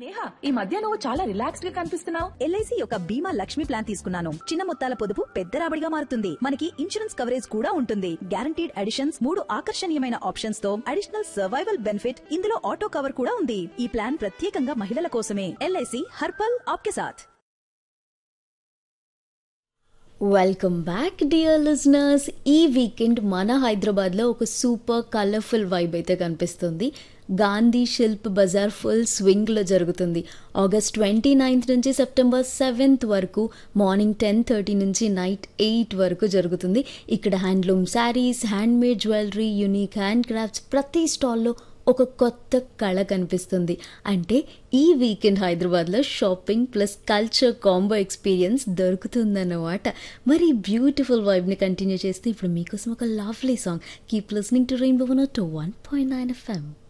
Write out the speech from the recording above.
నేహా ఈ మధ్య నువ్వు చాలా రిలాక్స్డ్ గా కనిపిస్తున్నావు ఎల్ఐసి యొక్క బీమా లక్ష్మి ప్లాన్ తీసుకున్నాను చిన్న మొత్తాల పొదుపు పెద్ద రాబడిగా మారుతుంది మనకి ఇన్సూరెన్స్ కవరేజ్ కూడా ఉంటుంది గ్యారంటీడ్ అడిషన్స్ మూడు ఆకర్షణీయమైన ఆప్షన్స్ తో అడిషనల్ సర్వైవల్ బెనిఫిట్ ఇందులో ఆటో కవర్ కూడా ఉంది ఈ ప్లాన్ ప్రత్యేకంగా మహిళల కోసమే ఎల్ఐసి హర్పల్ ఆప్కే సాథ్ వెల్కమ్ బ్యాక్ డియర్ లిజనర్స్ ఈ వీకెండ్ మన హైదరాబాద్లో ఒక సూపర్ కలర్ఫుల్ వైబ్ అయితే కనిపిస్తుంది గాంధీ శిల్ప్ బజార్ ఫుల్ స్వింగ్లో జరుగుతుంది ఆగస్ట్ ట్వంటీ నైన్త్ నుంచి సెప్టెంబర్ సెవెంత్ వరకు మార్నింగ్ టెన్ థర్టీ నుంచి నైట్ ఎయిట్ వరకు జరుగుతుంది ఇక్కడ handloom saris handmade jewellery unique hand crafts ప్రతి స్టాల్లో ఒక కొత్త కళ కనిపిస్తుంది అంటే ఈ వీకెండ్ హైదరాబాద్లో shopping plus culture combo experience దొరుకుతుందన్నమాట మరి బ్యూటిఫుల్ వైబ్ని కంటిన్యూ చేస్తే ఇప్పుడు మీకోసం ఒక lovely song keep listening to rainbow one two one point nine FM